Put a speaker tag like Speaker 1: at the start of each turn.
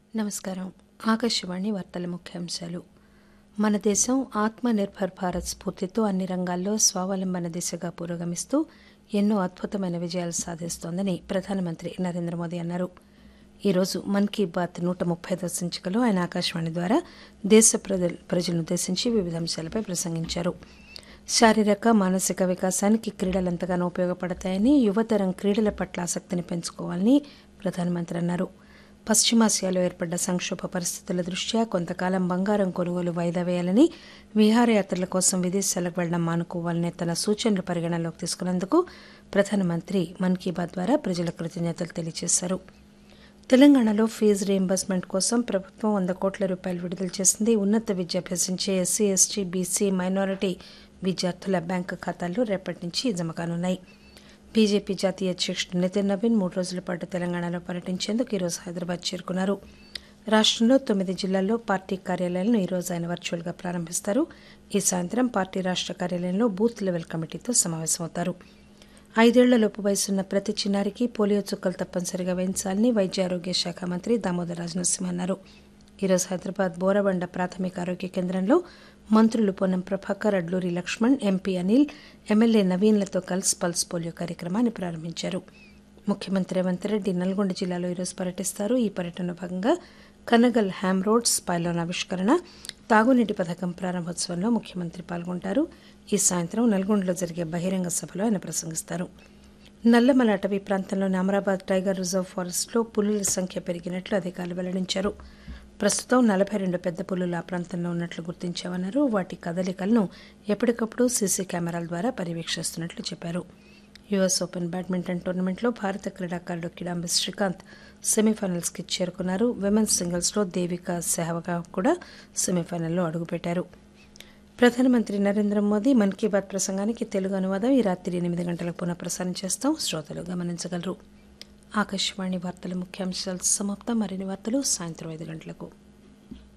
Speaker 1: నమస్కారం ఆకాశవాణి వార్తల ముఖ్యాంశాలు మన దేశం ఆత్మ నిర్భర్ భారత్ స్ఫూర్తితో అన్ని రంగాల్లో స్వావలంబన దిశగా పురోగమిస్తూ ఎన్నో అద్భుతమైన విజయాలు సాధిస్తోందని ప్రధానమంత్రి నరేంద్ర మోదీ అన్నారు ఈరోజు మన్ కీ బాత్ నూట ముప్పై సంచికలో ఆయన ఆకాశవాణి ద్వారా దేశ ప్రజల ప్రజలనుద్దేశించి వివిధ అంశాలపై ప్రసంగించారు శారీరక మానసిక వికాసానికి క్రీడలు ఎంతగానో ఉపయోగపడతాయని యువతరం క్రీడల పట్ల ఆసక్తిని పెంచుకోవాలని ప్రధానమంత్రి అన్నారు పశ్చిమాసియాలో ఏర్పడ్డ సంక్షోభ పరిస్థితుల దృష్ట్యా కొంతకాలం బంగారం కొనుగోలు వాయిదా వేయాలని విహారయాత్రల కోసం విదేశాలకు వెళ్లడం మానుకోవాలనే తన సూచనలు పరిగణనలోకి తీసుకున్నందుకు ప్రధానమంత్రి మన్ కీ బాత్ ద్వారా ప్రజలకు కృతజ్ఞతలు తెలియజేశారు తెలంగాణలో ఫీజు రీయింబర్స్మెంట్ కోసం ప్రభుత్వం వంద కోట్ల రూపాయలు విడుదల చేసింది ఉన్నత విద్య అభ్యసించే ఎస్సీ ఎస్టీ బీసీ మైనారిటీ విద్యార్థుల బ్యాంకు ఖాతాల్లో రేపటి నుంచి జమ కానున్నాయి బీజేపీ జాతీయ అధ్యక్షుడు నితిన్ నవీన్ మూడు రోజుల పాటు తెలంగాణలో పర్యటించేందుకు ఈరోజు హైదరాబాద్ చేరుకున్నారు రాష్టంలో తొమ్మిది జిల్లాల్లో పార్టీ కార్యాలయాలను ఈరోజు ఆయన వర్చువల్గా ప్రారంభిస్తారు ఈ సాయంత్రం పార్టీ రాష్ట కార్యాలయంలో బూత్ లెవెల్ కమిటీతో సమావేశమవుతారు ఐదేళ్లలోపు వయసున్న ప్రతి చిన్నారికి పోలియో చుక్కలు తప్పనిసరిగా వేయించాలని వైద్య ఆరోగ్య శాఖ మంత్రి దామోదర్ రాజనరసింహ అన్నారు ఈరోజు హైదరాబాద్ బోరబండ ప్రాథమిక ఆరోగ్య కేంద్రంలో మంత్రులు పొన్నం ప్రభాకర్ అడ్లూరి లక్ష్మణ్ ఎంపీ అనిల్ ఎమ్మెల్యే నవీన్లతో కలిసి పల్స్ పోలియో కార్యక్రమాన్ని ప్రారంభించారు ముఖ్యమంత్రి రేవంత్ రెడ్డి నల్గొండ జిల్లాలో ఈరోజు పర్యటిస్తారు ఈ పర్యటనలో భాగంగా కనగల్ హ్యామ్ రోడ్స్ పైలోన్ ఆవిష్కరణ తాగునీటి పథకం ప్రారంభోత్సవంలో ముఖ్యమంత్రి పాల్గొంటారు ఈ సాయంత్రం నల్గొండలో జరిగే బహిరంగ సభలో ఆయన ప్రసంగిస్తారు నల్లమల అటవీ ప్రాంతంలోని అమరాబాద్ టైగర్ రిజర్వ్ ఫారెస్ట్లో పులుల సంఖ్య పెరిగినట్లు అధికారులు వెల్లడించారు ప్రస్తుతం నలభై రెండు పెద్ద పులులు ఆ ప్రాంతంలో ఉన్నట్లు గుర్తించామన్నారు వాటి కదలికలను ఎప్పటికప్పుడు సీసీ కెమెరాల ద్వారా పర్యవేక్షిస్తున్నట్లు చెప్పారు యుఎస్ ఓపెన్ బ్యాడ్మింటన్ టోర్నమెంట్లో భారత క్రీడాకారుడు కిడాంబి శ్రీకాంత్ సెమీఫైనల్స్కి చేరుకున్నారు విమెన్స్ సింగిల్స్లో దేవిక సెహ్వాగ్ కూడా సెమీఫైనల్లో అడుగుపెట్టారు ప్రధానమంత్రి నరేంద్ర మోదీ మన్ కీ బాత్ ప్రసంగానికి తెలుగు అనువాదం ఈ రాత్రి ఎనిమిది గంటలకు పునః ప్రసారం చేస్తాం శ్రోతలు గమనించగలరు ఆకాశవాణి వార్తల ముఖ్యాంశాలు సమాప్తం మరిన్ని వార్తలు సాయంత్రం ఐదు గంటలకు